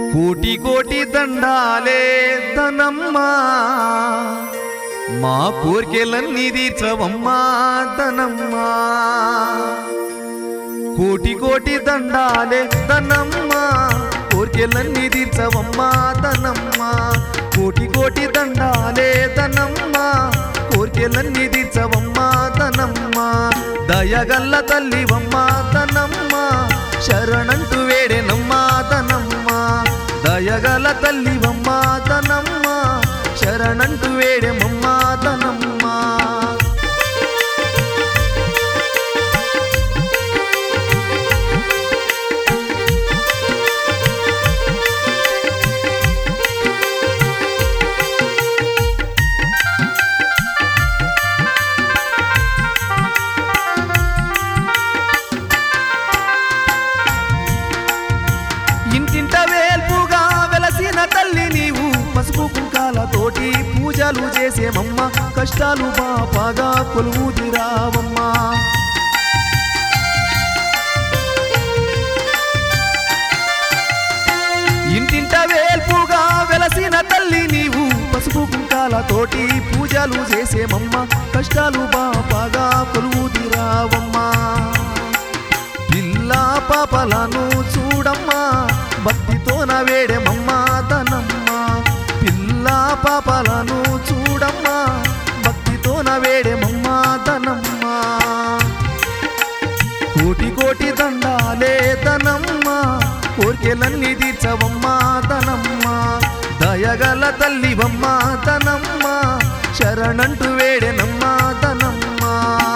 కోటి కోటి దండాలే ధనమ్మా మా కోర్కెలన్నీ తీర్చవమ్మా ధనమ్మా కోటి కోటి దండాలే ధనమ్మా కోర్కెలన్నీ తీర్చవమ్మా ధనమ్మా కోటి కోటి దండాలే ధనమ్మా కోర్కెలన్నీ తీర్చవమ్మా ధనమ్మా దయగల్ల తల్లివమ్మా ధనమ్మా శరణంటూ వేడెనమ్మా ధనమ్మా దయగల తల్లివమ్మా ధనమ్మా శరణంటూ వేడెమమ్మా ధనమ్మా ఇంటింట వేల్పుగా వెలసిన తల్లి నీవు పసుపు కుంకాలతోటి పూజలు చేసేమమ్మ కష్టాలు బాపగా కొలువుదిరావమ్మా ఇంటింట వేల్పుగా వెలసిన తల్లి నీవు పసుపు కుంకాలతోటి పూజలు చేసేమమ్మ కష్టాలు బాపగా కొలువుదిరావమ్మా పిల్ల పాపలను చూడమ్మా భక్తితోన వేడెమమ్మా తనమ్మా పిల్ల పాపలను చూడమ్మా భక్తితోన వేడెమమ్మా తనమ్మా కోటి కోటి దండాలే తనమ్మా కోర్కెలన్నీ తీర్చవమ్మా తనమ్మా దయగల తల్లివమ్మా తనమ్మా శరణంటూ వేడెనమ్మా తనమ్మా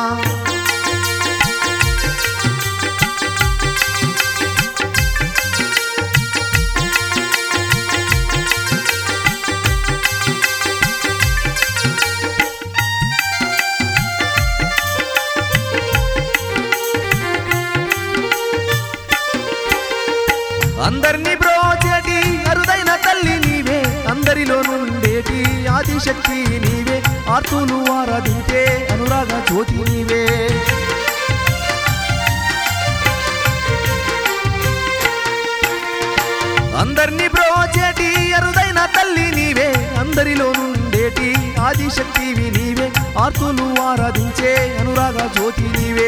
అందరినీ బ్రోచేటి అరుదైన తల్లి నీవే అందరిలో నుండేటి ఆదిశక్తి నీవే ఆర్తులు ఆరాధించే అనురాగ జ్యోతి నీవే అందరినీ బ్రోచేటి అరుదైన తల్లి నీవే అందరిలో నుండేటి ఆదిశక్తివి నీవే ఆర్తులు ఆరాధించే అనురాగ జ్యోతి నీవే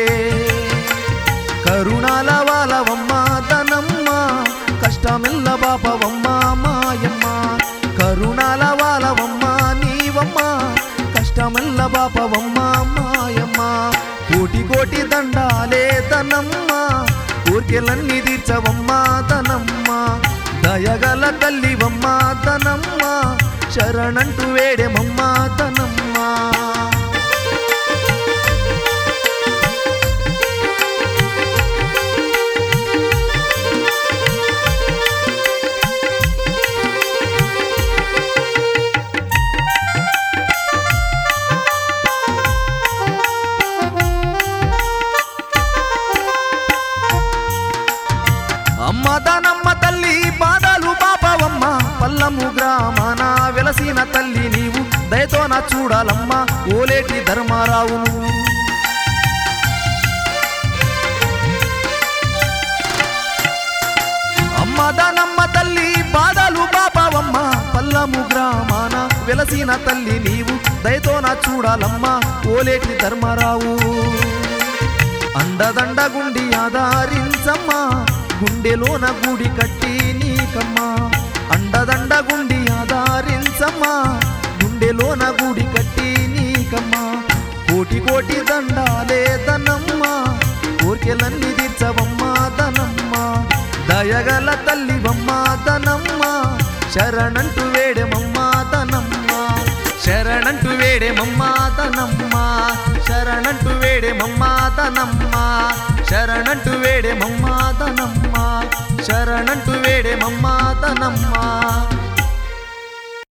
కరుణాల వాలవమ్మ తనమ్మ కష్టమెల్ల బాపవమ్మ మాయమ్మ కరుణాల వాలవమ్మ నీవమ్మ కష్టమెల్ల బాపవమ్మ మాయమ్మ కోటి కోటి దండాలే తనమ్మ కోర్కెలన్నీ తీర్చవమ్మ తనమ్మ దయగల తల్లివమ్మ తనమ్మ శరణంటూ వేడెమమ్మ తనమ్మ అమ్మ దానమ్మ తల్లి బాధలు పాపవమ్మ పల్లము గ్రామాన వెలసిన తల్లి నీవు దయతో నా చూడాలమ్మ ఓలేటి ధర్మారావు అమ్మ దానమ్మ తల్లి బాధలు పాపవమ్మ పల్లము గ్రామాన వెలసిన తల్లి నీవు దయతో నా చూడాలమ్మ ఓలేటి ధర్మారావు అండదండ గుండి ఆధారించమ్మా గుండెలోన గుడి కట్టి నీకమ్మా అండదండ గుండి ఆధారించమ్మా గుండెలోన గుడి కట్టి నీకమ్మా కోటి కోటి దండాలే దనమ్మా కోర్కెలన్నీ తీర్చవమ్మా దనమ్మా దయగల తల్లివమ్మా దనమ్మా శరణంటూ వేడెమమ్మా దనమ్మా శరణంటూ వేడెమమ్మా దనమ్మా శరణంటూ వేడెమమ్మా దనమ్మా శరణంటూ వేడెమమ్మా దనమ్మా శరణంటూ వేడెమమ్మా